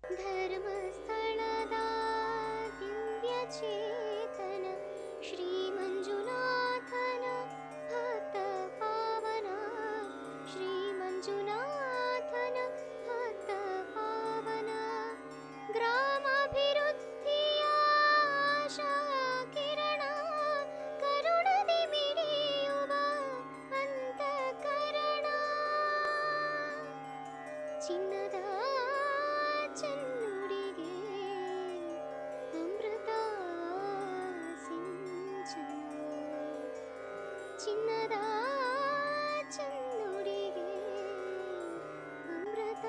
ಧರ್ಮಸ್ಥಳದ ದಿವ್ಯ ಚೇತನ ಶ್ರೀ ಮಂಜುನಾಥನ ಭಕ್ತ ಪಾವನ ಶ್ರೀ ಮಂಜುನಾಥನ ಭಕ್ತ ಪಾವನ ಗ್ರಾಮಾಭಿವೃದ್ಧಿಯ ಆಶಾ ಕಿರಣ ಕರುಣದಿ ಮಿಡಿಯುವ ಅಂತಃಕರಣ ಚಿನ್ನದ ಚೆನ್ನುಡಿಗೆ ಅಮೃತ ಸಿಂಚನ ಚಿನ್ನದ ಚೆನ್ನುಡಿಗೆ ಅಮೃತ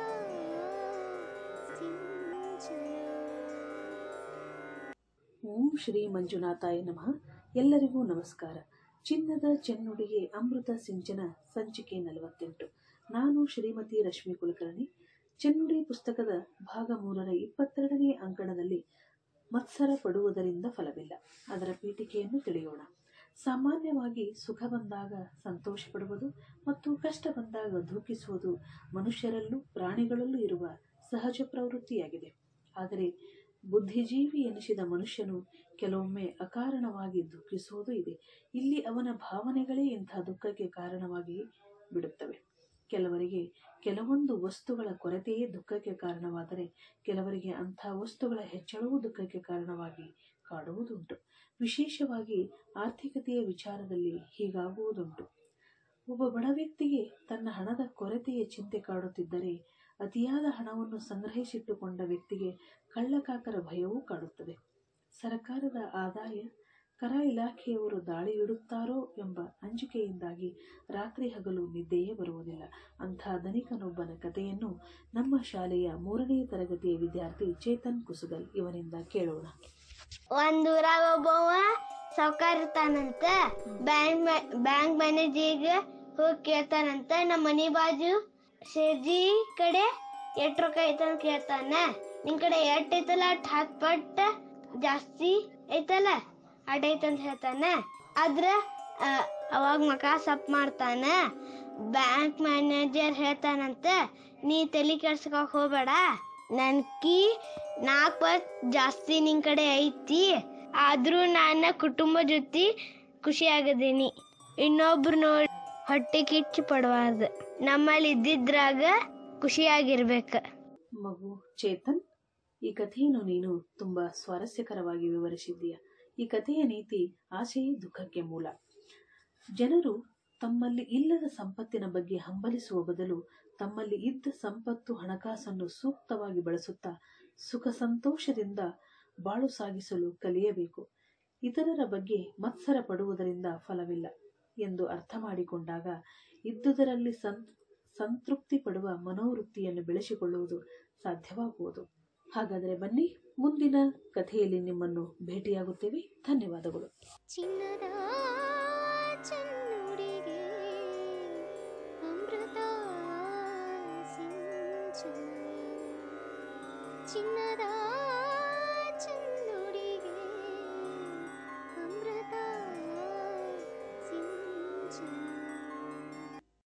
ಸಿಂಚನ ಓಂ ಶ್ರೀ ಮಂಜುನಾಥಾಯ ನಮಃ ಎಲ್ಲರಿಗೂ ನಮಸ್ಕಾರ ಚಿನ್ನದ ಚೆನ್ನುಡಿಗೆ ಅಮೃತ ಸಿಂಚನ ಸಂಚಿಕೆ ನಲವತ್ತೆಂಟು ನಾನು ಶ್ರೀಮತಿ ರಶ್ಮಿ ಕುಲಕರ್ಣಿ ಚೆನ್ನುಡಿ ಪುಸ್ತಕದ ಭಾಗ ಮೂರರ ಇಪ್ಪತ್ತೆರಡನೇ ಅಂಕಣದಲ್ಲಿ ಮತ್ಸರ ಪಡುವುದರಿಂದ ಫಲವಿಲ್ಲ ಅದರ ಪೀಠಿಕೆಯನ್ನು ತಿಳಿಯೋಣ ಸಾಮಾನ್ಯವಾಗಿ ಸುಖ ಬಂದಾಗ ಸಂತೋಷ ಪಡುವುದು ಮತ್ತು ಕಷ್ಟ ಬಂದಾಗ ದುಃಖಿಸುವುದು ಮನುಷ್ಯರಲ್ಲೂ ಪ್ರಾಣಿಗಳಲ್ಲೂ ಇರುವ ಸಹಜ ಪ್ರವೃತ್ತಿಯಾಗಿದೆ ಆದರೆ ಬುದ್ಧಿಜೀವಿ ಎನಿಸಿದ ಮನುಷ್ಯನು ಕೆಲವೊಮ್ಮೆ ಅಕಾರಣವಾಗಿ ದುಃಖಿಸುವುದೂ ಇದೆ ಇಲ್ಲಿ ಅವನ ಭಾವನೆಗಳೇ ಇಂಥ ದುಃಖಕ್ಕೆ ಕಾರಣವಾಗಿ ಬಿಡುತ್ತವೆ ಕೆಲವರಿಗೆ ಕೆಲವೊಂದು ವಸ್ತುಗಳ ಕೊರತೆಯೇ ದುಃಖಕ್ಕೆ ಕಾರಣವಾದರೆ ಕೆಲವರಿಗೆ ಅಂಥ ವಸ್ತುಗಳ ಹೆಚ್ಚಳವೂ ದುಃಖಕ್ಕೆ ಕಾರಣವಾಗಿ ಕಾಡುವುದುಂಟು ವಿಶೇಷವಾಗಿ ಆರ್ಥಿಕತೆಯ ವಿಚಾರದಲ್ಲಿ ಹೀಗಾಗುವುದುಂಟು ಒಬ್ಬ ಬಡ ವ್ಯಕ್ತಿಗೆ ತನ್ನ ಹಣದ ಕೊರತೆಯ ಚಿಂತೆ ಕಾಡುತ್ತಿದ್ದರೆ ಅತಿಯಾದ ಹಣವನ್ನು ಸಂಗ್ರಹಿಸಿಟ್ಟುಕೊಂಡ ವ್ಯಕ್ತಿಗೆ ಕಳ್ಳಕಾಕರ ಭಯವೂ ಕಾಡುತ್ತದೆ ಸರ್ಕಾರದ ಆದಾಯ ಕರ ಇಲಾಖೆಯವರು ದಾಳಿ ಇಡುತ್ತಾರೋ ಎಂಬ ಅಂಜಿಕೆಯಿಂದಾಗಿ ರಾತ್ರಿ ಹಗಲು ನಿದ್ದೆಯೇ ಬರುವುದಿಲ್ಲ ಅಂಥ ಧನಿಕನೊಬ್ಬನ ಕಥೆಯನ್ನು ನಮ್ಮ ಶಾಲೆಯ ಮೂರನೇ ತರಗತಿಯ ವಿದ್ಯಾರ್ಥಿ ಚೇತನ್ ಕುಸುಗಲ್ ಇವನಿಂದ ಕೇಳೋಣ ಒಂದ್ ಊರಾಗ ಒಬ್ಬವ ಸಾವ್ಕಾರ ಇರ್ತಾನಂತ ಬ್ಯಾಂಕ್ ಬ್ಯಾಂಕ್ ಮ್ಯಾನೇಜರ್ಗೆ ಹೋಗಿ ಕೇಳ್ತಾನಂತ ನಮ್ಮ ಮನಿ ಬಾಜು ಸೇರ್ಜಿ ಕಡೆ ಎಷ್ಟ್ ರೊಕ್ಕ ಐತಂತ ಕೇಳ್ತಾನ ನಿನ್ ಕಡೆ ಎಷ್ಟ್ ಐತಲ್ಲ ಅಷ್ಟ್ ಹತ್ ಪಟ್ಟ ಜಾಸ್ತಿ ಐತಲ್ಲ ಅಡ್ ಐತಂತ ಹೇಳ್ತಾನ ಆದ್ರ ಆ, ಅವಾಗ ಮಕ ಸಪ್ ಮಾಡ್ತಾನ ಬ್ಯಾಂಕ್ ಮ್ಯಾನೇಜರ್ ಹೇಳ್ತಾನಂತ ನೀ ತಲೆ ಕೆಡ್ಸ್ಕೊಕ್ ಹೋಗ್ಬೇಡ ನನ್ಕಿ ನಾಲ್ಕು ಪಟ್ ಜಾಸ್ತಿ ನಿನ್ ಕಡೆ ಐತಿ ಆದ್ರೂ ನನ್ನ ಕುಟುಂಬ ಜೊತೆ ಖುಷಿ ಆಗದೀನಿ ಇನ್ನೊಬ್ರು ನೋಡಿ ಹೊಟ್ಟೆ ಕಿಚ್ಚು ಪಡಬಾರ್ದು ನಮ್ಮಲ್ಲಿ ಇದ್ದಿದ್ರಾಗ ಖುಷಿಯಾಗಿರ್ಬೇಕ ಮಗು ಚೇತನ್ ಈ ಕಥೆಯನ್ನು ನೀನು ತುಂಬಾ ಸ್ವಾರಸ್ಯಕರವಾಗಿ ವಿವರಿಸಿದ್ದೀಯ ಈ ಕಥೆಯ ನೀತಿ ಆಸೆಯೇ ದುಃಖಕ್ಕೆ ಮೂಲ ಜನರು ತಮ್ಮಲ್ಲಿ ಇಲ್ಲದ ಸಂಪತ್ತಿನ ಬಗ್ಗೆ ಹಂಬಲಿಸುವ ಬದಲು ತಮ್ಮಲ್ಲಿ ಇದ್ದ ಸಂಪತ್ತು ಹಣಕಾಸನ್ನು ಸೂಕ್ತವಾಗಿ ಬಳಸುತ್ತಾ ಸುಖ ಸಂತೋಷದಿಂದ ಬಾಳು ಸಾಗಿಸಲು ಕಲಿಯಬೇಕು ಇತರರ ಬಗ್ಗೆ ಮತ್ಸರ ಪಡುವುದರಿಂದ ಫಲವಿಲ್ಲ ಎಂದು ಅರ್ಥ ಮಾಡಿಕೊಂಡಾಗ ಇದ್ದುದರಲ್ಲಿ ಸಂ ಸಂತೃಪ್ತಿ ಪಡುವ ಮನೋವೃತ್ತಿಯನ್ನು ಬೆಳೆಸಿಕೊಳ್ಳುವುದು ಸಾಧ್ಯವಾಗುವುದು ಹಾಗಾದರೆ ಬನ್ನಿ ಮುಂದಿನ ಕಥೆಯಲ್ಲಿ ನಿಮ್ಮನ್ನು ಭೇಟಿಯಾಗುತ್ತೇವೆ ಧನ್ಯವಾದಗಳು ಚಿನ್ನದ ಚೆನ್ನುಡಿಗೆ ಅಮೃತ ಸಿಂಚನ ಚಿನ್ನದ